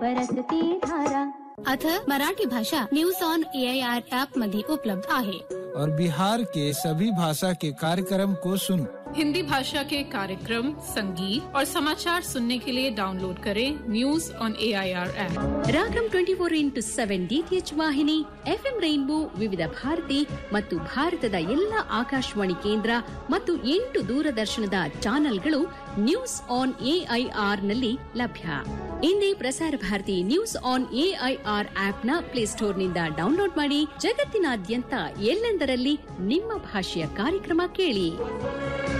परसती धारा अथ मराठी भाषा news on A I R app मध्ये उपलब्ध आहे और बिहार के सभी भाषा के कार्यक्रम को सुनो हिंदी भाषा के कार्यक्रम संगीत और समाचार सुनने के लिए डाउनलोड करें news on A I R app Ragam twenty four into seven DTH ವಾಹಿನಿ ಎಫ್ಎಂ ರೈನ್ಬೋ ವಿವಿಧ ಭಾರತಿ ಮತ್ತು ಭಾರತದ ಎಲ್ಲ ಆಕಾಶವಾಣಿ ಕೇಂದ್ರ ಮತ್ತು ಎಂಟು ದೂರದರ್ಶನದ ಚಾನೆಲ್ಗಳು ನ್ಯೂಸ್ ಆನ್ ಎಐಆರ್ ನಲ್ಲಿ ಲಭ್ಯ ಇಂದೇ Prasar Bharati news on AIR ಆಪ್ನ ಪ್ಲೇಸ್ಟೋರ್ನಿಂದ ಡೌನ್ಲೋಡ್ ಮಾಡಿ ಜಗತ್ತಿನಾದ್ಯಂತ ಎಲ್ಲೆಂದರಲ್ಲಿ ನಿಮ್ಮ ಭಾಷೆಯ ಕಾರ್ಯಕ್ರಮ ಕೇಳಿ